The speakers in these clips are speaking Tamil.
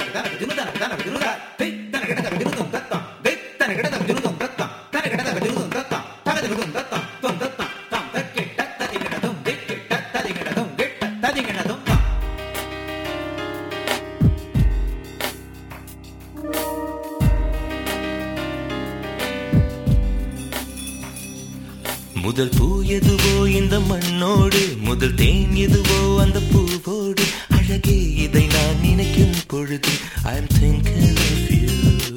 முதல் பூ எதுவோ இந்த மண்ணோடு முதல் தேன் எதுவோ அந்த பூவோடு அழகே இதை நான் நினைக்கும் பொழுது I am thinking of you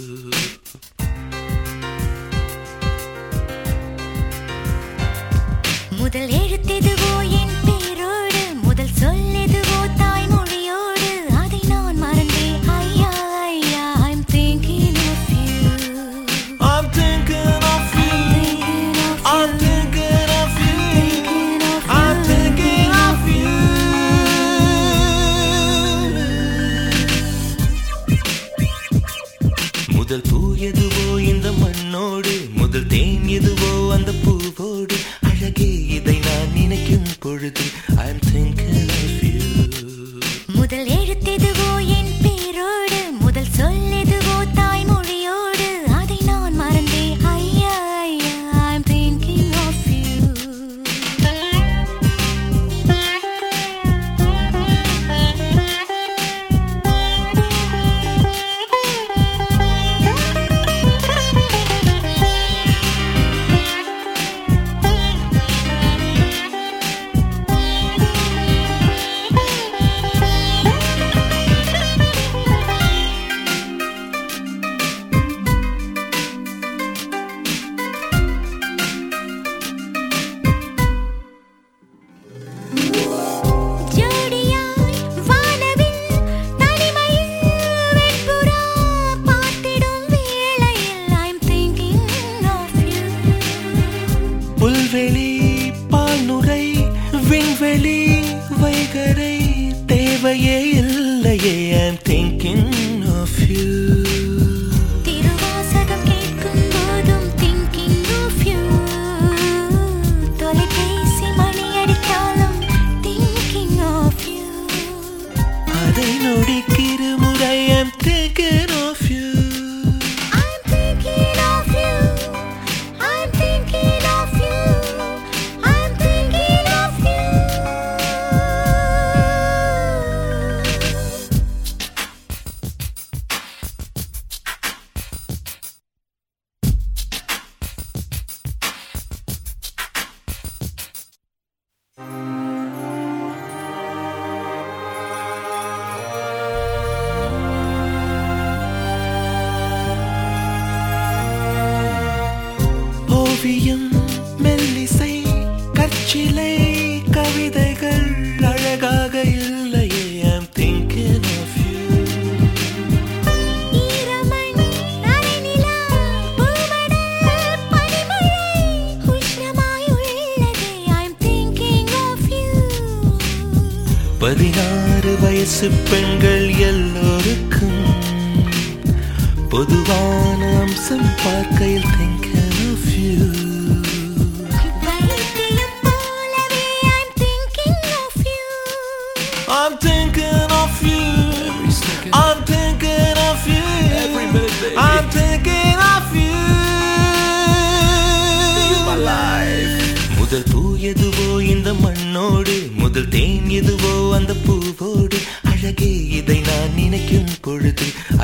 முதல் எழுத்தெதுவோ என் பேரோடு முதல் சொல்லெதுவோ தாய்மொழியோடு அதை நான் மறந்தேன் ஐயா ஐயா I'm thinking of you I'm thinking of you I'm thinking of you Thinking of I'm you. thinking of you முதல் பூ எதுவோ இந்த மண்ணோடு முதல் தேன் எதுவோ அந்த பூவோடு அழகே இதை நான் நினைக்கும் பொழுது I am thinking of you முதல் எழுத்தெதுவோ என் பேரோடு முதல் சொல்லெதுவோ தாய்மொழியோடு அதை நான் மறந்தேன் ஐயா ஐயா I'm thinking of you ஜோடியாய் வானவில் தனிமையில் வெண்புறா பார்த்திடும் வேளையில் I'm thinking of you புல்வெளி பால்நுரை விண்வெளி வைகரை தேவையே இல்லையே I'm thinking of you Thiruvasagam கேட்கும் போதும் thinking of you தொலைபேசி மணி அடித்தாலும் thinking of you அதை நொடிக்கிறு முறை I'm thinking of you I'm thinking of you I'm thinking of you I'm thinking of you ஓவியம் மெல்லிசை கற்சிலை கவிதைகள் அழகாக இல்லையே I'm thinking of you ஈரமண் அரைநிலா பூமடல் பனிமழை உஷ்ணமாய் உள்ளதே I'm thinking of you பதினாறு வயசு பெண்கள் எல்லோருக்கும் பொதுவான அம்சம் பார்க்கையில் thinking of you வைத்தியம் போலவே I'm thinking of you I'm thinking of you I'm thinking of you Every minute, baby. I'm thinking of you my life. முதல் பூ எதுவோ இந்த மண்ணோடு முதல் தேன் எதுவோ அந்த பூவோடு அழகே இதை நான் நினைக்கும் பொழுது